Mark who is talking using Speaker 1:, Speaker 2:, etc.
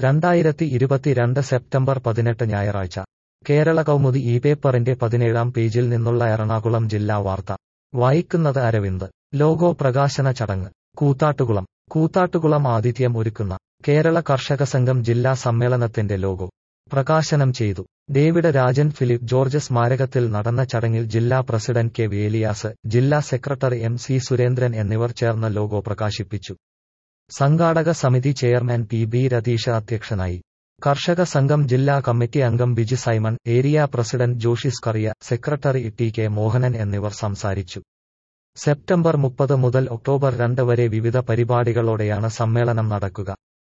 Speaker 1: രണ്ടായിരത്തി ഇരുപത്തിരണ്ട് സെപ്റ്റംബർ പതിനെട്ട് ഞായറാഴ്ച കേരള കൗമുദി ഈ പേപ്പറിന്റെ പതിനേഴാം പേജിൽ നിന്നുള്ള എറണാകുളം ജില്ലാ വാർത്ത വായിക്കുന്നത് അരവിന്ദ് ലോഗോ പ്രകാശന ചടങ്ങ് കൂത്താട്ടുകുളം കൂത്താട്ടുകുളം ആതിഥ്യം ഒരുക്കുന്ന കേരള കർഷക സംഘം ജില്ലാ സമ്മേളനത്തിന്റെ ലോഗോ പ്രകാശനം ചെയ്തു ഡേവിഡ് രാജൻ ഫിലിപ്പ് ജോർജ് സ്മാരകത്തിൽ നടന്ന ചടങ്ങിൽ ജില്ലാ പ്രസിഡന്റ് കെ വേലിയാസ് ജില്ലാ സെക്രട്ടറി എം സി സുരേന്ദ്രൻ എന്നിവർ ചേർന്ന് ലോഗോ പ്രകാശിപ്പിച്ചു സംഘാടക സമിതി ചെയർമാൻ പി ബി രതീഷ അധ്യക്ഷനായി കർഷക സംഘം ജില്ലാ കമ്മിറ്റി അംഗം Biji Simon area president Joshis Kariya secretary T K Mohanan എന്നിവർ സംസാരിച്ചു സെപ്റ്റംബർ മുപ്പത് മുതൽ ഒക്ടോബർ രണ്ട് വരെ വിവിധ പരിപാടികളോടെയാണ് സമ്മേളനം നടക്കുക